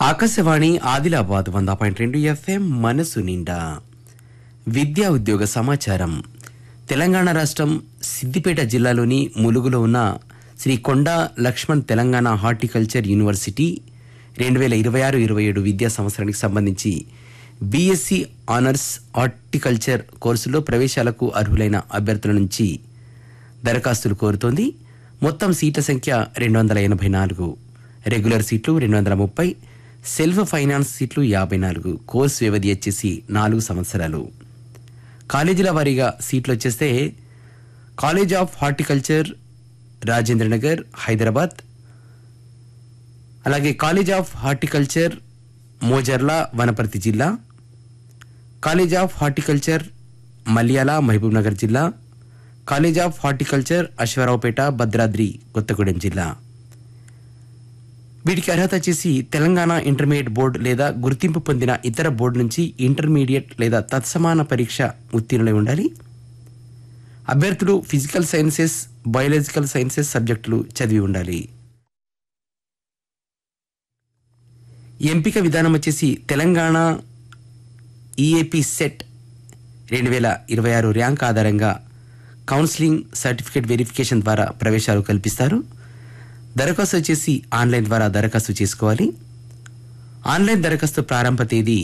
ఆకాశవాణి ఆదిలాబాద్ వంద పాయింట్ రెండు ఎఫ్ఎం మనసు నిండా విద్యా ఉద్యోగ సమాచారం తెలంగాణ రాష్ట్రం సిద్దిపేట జిల్లాలోని ములుగులో ఉన్న శ్రీ కొండా లక్ష్మణ్ తెలంగాణ హార్టికల్చర్ యూనివర్సిటీ రెండు వేల ఇరవై ఆరు ఇరవై ఏడు విద్యా సంవత్సరానికి సంబంధించి బీఎస్సీ ఆనర్స్ హార్టికల్చర్ కోర్సులో ప్రవేశాలకు అర్హులైన అభ్యర్థుల నుంచి దరఖాస్తులు కోరుతోంది మొత్తం సీట్ల సంఖ్య రెండు వందల ఎనభై నాలుగు రెగ్యులర్ సీట్లు రెండు వందల ముప్పై సెల్ఫ్ ఫైనాన్స్ సీట్లు యాభై నాలుగు కోర్సు వ్యవధి వచ్చేసి నాలుగు సంవత్సరాలు కాలేజీల వారీగా సీట్లు వచ్చేస్తే college of horticulture Rajendra Nagar Hyderabad అలాగే college of horticulture Mojerla Wanaparthy జిల్లా college of horticulture Malyala Mahabub Nagar జిల్లా college of horticulture Aswaraopet Bhadradri Kothagudem జిల్లా వీటికి అర్హత చేసి తెలంగాణ ఇంటర్మీడియట్ బోర్డు లేదా గుర్తింపు పొందిన ఇతర బోర్డు నుంచి ఇంటర్మీడియట్ లేదా తత్సమాన పరీక్ష ఉత్తీర్ణులై ఉండాలి అభ్యర్థులు ఫిజికల్ సైన్సెస్ బయాలజికల్ సైన్సెస్ సబ్జెక్టులు చదివి ఉండాలి ఎంపిక విధానం వచ్చేసి తెలంగాణ ఈఏపీ సెట్ రెండు వేల ఇరవై ఆరు ర్యాంక్ ఆధారంగా కౌన్సిలింగ్ సర్టిఫికేట్ వెరిఫికేషన్ ద్వారా ప్రవేశాలు కల్పిస్తారు దరఖాస్తు వచ్చేసి ఆన్లైన్ ద్వారా దరఖాస్తు చేసుకోవాలి ఆన్లైన్ దరఖాస్తు ప్రారంభ తేదీ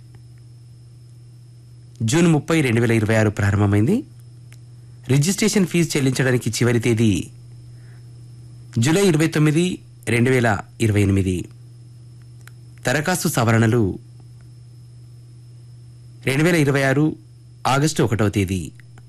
జూన్ ముప్పై రెండు వేల ఇరవై ఆరు ప్రారంభమైంది రిజిస్ట్రేషన్ ఫీజు చెల్లించడానికి చివరి తేదీ జూలై ఇరవై తొమ్మిది రెండు వేల ఇరవై ఎనిమిది దరఖాస్తు సవరణలు రెండు వేల ఇరవై ఆరు ఆగస్టు ఒకటవ తేదీ